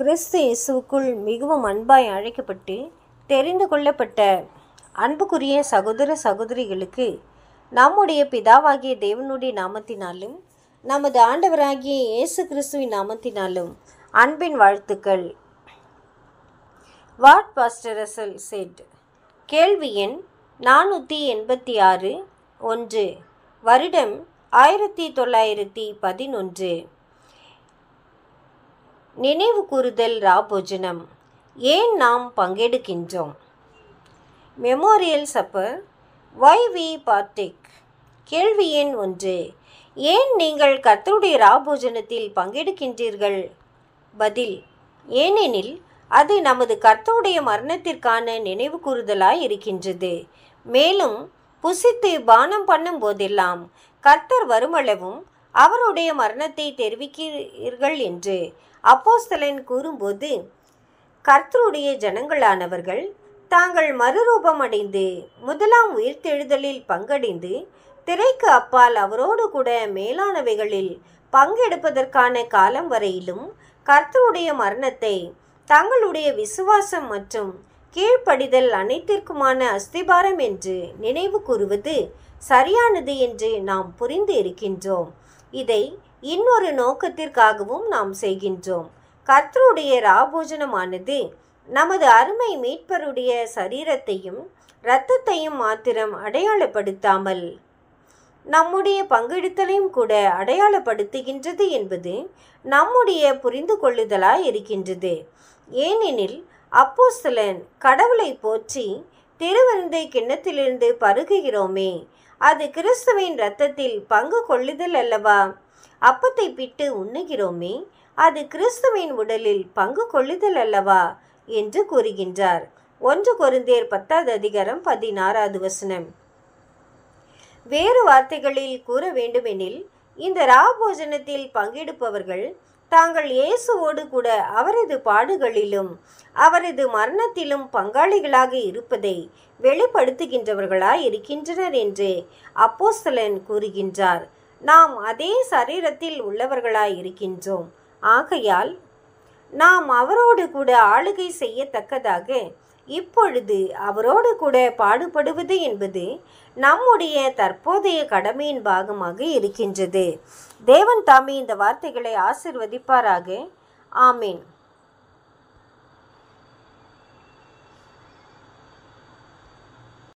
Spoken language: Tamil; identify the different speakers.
Speaker 1: கிறிஸ்து இயேசுவுக்குள் மிகவும் அன்பாய் அழைக்கப்பட்டு தெரிந்து கொள்ளப்பட்ட அன்புக்குரிய சகோதர சகோதரிகளுக்கு நம்முடைய பிதாவாகிய தேவனுடைய நாமத்தினாலும் நமது ஆண்டவராகிய இயேசு கிறிஸ்துவின் நாமத்தினாலும் அன்பின் வாழ்த்துக்கள் வாட் பாஸ்டர் ரசல் செட் கேள்வி எண் நானூற்றி எண்பத்தி ஆறு ஒன்று வருடம் ஆயிரத்தி தொள்ளாயிரத்தி பதினொன்று நினைவு கூறுதல் ராபோஜனம் ஏன் நாம் பங்கெடுக்கின்றோம் memorial supper why we partake கேள்வி எண் ஒன்று ஏன் நீங்கள் கர்த்தருடைய ராபோஜனத்தில் பங்கெடுக்கின்றீர்கள் பதில் ஏனெனில் அது நமது கர்த்தருடைய மரணத்திற்கான நினைவு கூறுதலாய் இருக்கின்றது மேலும் புசித்து பானம் பண்ணும் போதெல்லாம் கர்த்தர் வருமளவும் அவருடைய மரணத்தை தெரிவிக்கிறீர்கள் என்று அப்போஸ்தலன் கூறும்போது கர்த்தருடைய ஜனங்களானவர்கள் தாங்கள் மறுரூபம் அடைந்து முதலாம் உயிர்த்தெழுதலில் பங்கடைந்து திரைக்கு அப்பால் அவரோடு கூட மேலானவைகளில் பங்கெடுப்பதற்கான காலம் வரையிலும் கர்த்தருடைய மரணத்தை தங்களுடைய விசுவாசம் மற்றும் கீழ்ப்படிதல் அனைத்திற்குமான அஸ்திபாரம் என்று நினைவு கூறுவது சரியானது என்று நாம் புரிந்து இருக்கின்றோம் இதை இன்னொரு நோக்கத்திற்காகவும் நாம் செய்கின்றோம் கர்த்தருடைய ராபோஜனமானது நமது அருமை மீட்பருடைய சரீரத்தையும் இரத்தத்தையும் மாத்திரம் அடையாளப்படுத்தாமல் நம்முடைய பங்கெடுத்தலையும் கூட அடையாளப்படுத்துகின்றது என்பது நம்முடைய புரிந்து கொள்ளுதலாய் இருக்கின்றது ஏனெனில் அப்போஸ்தலன் கடவுளை போற்றி திருவிருந்தை கிண்ணத்திலிருந்து பருகுகிறோமே அது கிறிஸ்துவின் இரத்தத்தில் பங்கு கொள்ளுதல் அல்லவா அப்பத்தை பிட்டு உண்ணுகிறோமே அது கிறிஸ்துவின் உடலில் பங்கு கொள்ளுதல் அல்லவா என்று கூறுகின்றார் ஒன்று கொருந்தேர் பத்தாவது அதிகாரம் பதினாறாவது வசனம் வேறு வார்த்தைகளில் கூற வேண்டுமெனில் இந்த ராபோஜனத்தில் பங்கெடுப்பவர்கள் தாங்கள் இயேசுவோடு கூட அவரது பாடுகளிலும் அவரது மரணத்திலும் பங்காளிகளாக இருப்பதை வெளிப்படுத்துகின்றவர்களாய் இருக்கின்றனர் என்று அப்போஸ்தலன் கூறுகின்றார் நாம் அதே சரீரத்தில் உள்ளவர்களாய் இருக்கின்றோம் ஆகையால் நாம் அவரோடு கூட ஆளுகை செய்யத்தக்கதாக இப்பொழுது அவரோடு கூட பாடுபடுவது என்பது நம்முடைய தற்போதைய கடமையின் பாகமாக இருக்கின்றது தேவன் தாமே இந்த வார்த்தைகளை ஆசிர்வதிப்பாராக ஆமேன்